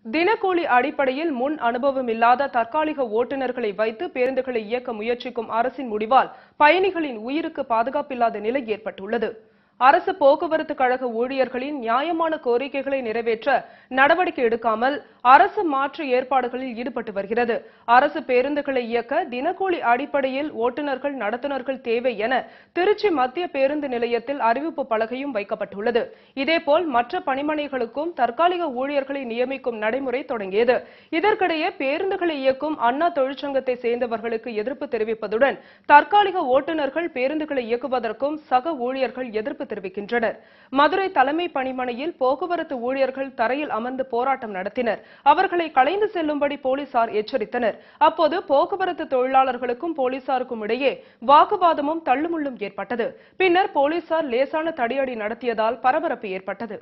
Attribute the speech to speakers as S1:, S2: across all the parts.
S1: தினக்கூலி அடிப்படையில் முன் அனுபவம் இல்லாத தற்காலிக ஓட்டுநர்களை வைத்து பேருந்துகளை இயக்க முயற்சிக்கும் அரசின் முடிவால் பயணிகளின் உயிருக்கு பாதுகாப்பில்லாத நிலை ஏற்பட்டுள்ளது அரசு போக்குவரத்து கழக ஊழியர்களின் நியாயமான கோரிக்கைகளை நிறைவேற்ற நடவடிக்கை எடுக்காமல் அரசு மாற்று ஏற்பாடுகளில் ஈடுபட்டு வருகிறது அரசு பேருந்துகளை இயக்க தினக்கூலி அடிப்படையில் ஓட்டுநர்கள் நடத்துனர்கள் தேவை என திருச்சி மத்திய பேருந்து நிலையத்தில் அறிவிப்பு பலகையும் வைக்கப்பட்டுள்ளது இதேபோல் மற்ற பணிமனைகளுக்கும் தற்காலிக ஊழியர்களை நியமிக்கும் நடைமுறை தொடங்கியது இதற்கிடையே பேருந்துகளை இயக்கும் அண்ணா தொழிற்சங்கத்தை சேர்ந்தவர்களுக்கு எதிர்ப்பு தெரிவிப்பதுடன் தற்காலிக ஓட்டுநர்கள் பேருந்துகளை இயக்குவதற்கும் சக ஊழியர்கள் எதிர்ப்பு தெரிவிக்கின்றனர் மதுரை தலைமை பணிமனையில் போக்குவரத்து ஊழியர்கள் தரையில் அமர்ந்து போராட்டம் நடத்தினர் அவர்களை கலைந்து செல்லும்படி போலீசார் எச்சரித்தனர் அப்போது போக்குவரத்து தொழிலாளர்களுக்கும் போலீசாருக்கும் இடையே வாக்குவாதமும் தள்ளுமுள்ளும் ஏற்பட்டது பின்னர் போலீசார் லேசான தடியடி நடத்தியதால் பரபரப்பு ஏற்பட்டது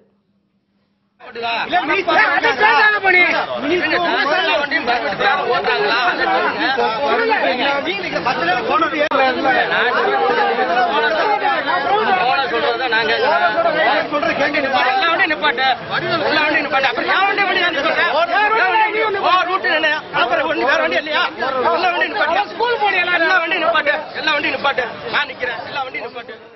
S2: எல்லா வண்டியும் நிப்பாட்டு எல்லா வண்டியும் நிப்பாட்டு அப்புறம் என் வண்டி வண்டி நான் நிப்பாட்டேன் ஓ ரூட் என்ன அப்புறம் ஒண்ணு வேற வண்டி இல்லையா எல்லா வண்டியும் நிப்பாட்டு ஸ்கூல் போனியா எல்லா வண்டியும் நிப்பாட்டு எல்லா வண்டியும் நிப்பாட்டு நான் நிக்கிறேன் எல்லா வண்டியும் நிப்பாட்டு